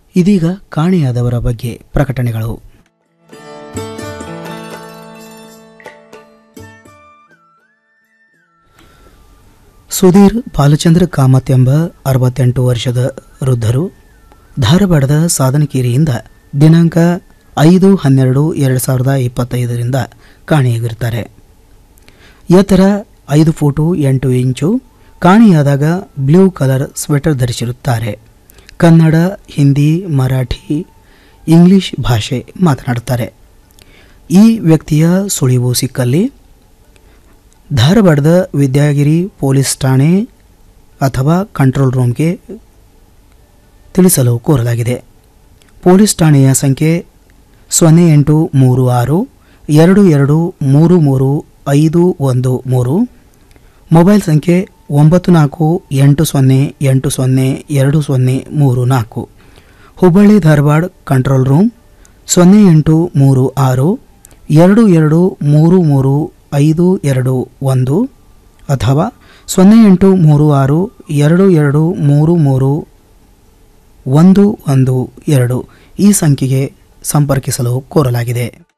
ಇದೀಗ ಕಾಣೆಯಾದವರ ಬಗ್ಗೆ ಪ್ರಕಟಣೆಗಳು ಸುಧೀರ್ ಬಾಲಚಂದ್ರ ಕಾಮತ್ ಎಂಬ ಅರವತ್ತೆಂಟು ವರ್ಷದ ವೃದ್ಧರು ಧಾರವಾಡದ ಸಾಧನಕೇರಿಯಿಂದ ದಿನಾಂಕ ಐದು ಹನ್ನೆರಡು ಎರಡು ಸಾವಿರದ ಇಪ್ಪತ್ತೈದರಿಂದ ಕಾಣೆಯಾಗಿರ್ತಾರೆ ಎತ್ತರ ಐದು ಫೂಟು ಎಂಟು ಇಂಚು ಕಾಣೆಯಾದಾಗ ಬ್ಲೂ ಕಲರ್ ಸ್ವೆಟರ್ ಧರಿಸಿರುತ್ತಾರೆ ಕನ್ನಡ ಹಿಂದಿ ಮರಾಠಿ ಇಂಗ್ಲಿಷ್ ಭಾಷೆ ಮಾತನಾಡುತ್ತಾರೆ ಈ ವ್ಯಕ್ತಿಯ ಸುಳಿವು ಸಿಕ್ಕಲ್ಲಿ ಧಾರವಾಡದ ವಿದ್ಯಾಗಿರಿ ಪೊಲೀಸ್ ಠಾಣೆ ಅಥವಾ ಕಂಟ್ರೋಲ್ ರೂಮ್ಗೆ ತಿಳಿಸಲು ಕೋರಲಾಗಿದೆ ಪೊಲೀಸ್ ಠಾಣೆಯ ಸಂಖ್ಯೆ ಸೊನ್ನೆ ಎಂಟು ಮೂರು ಆರು ಎರಡು ಎರಡು ಮೂರು ಮೂರು ಐದು ಒಂದು ಮೂರು ಮೊಬೈಲ್ ಸಂಖ್ಯೆ ಒಂಬತ್ತು ನಾಲ್ಕು ಎಂಟು ಸೊನ್ನೆ ಎಂಟು ಸೊನ್ನೆ ಎರಡು ಸೊನ್ನೆ ಮೂರು ನಾಲ್ಕು ಹುಬ್ಬಳ್ಳಿ ಧಾರವಾಡ ಕಂಟ್ರೋಲ್ ರೂಮ್ ಸೊನ್ನೆ ಎಂಟು ಮೂರು ಆರು ಎರಡು ಎರಡು ಮೂರು ಮೂರು ಐದು ಎರಡು ಒಂದು ಅಥವಾ ಸೊನ್ನೆ ಎಂಟು ಮೂರು ಆರು ಎರಡು ಎರಡು ಮೂರು ಮೂರು ಒಂದು ಒಂದು ಎರಡು ಈ ಸಂಖ್ಯೆಗೆ ಸಂಪರ್ಕಿಸಲು ಕೋರಲಾಗಿದೆ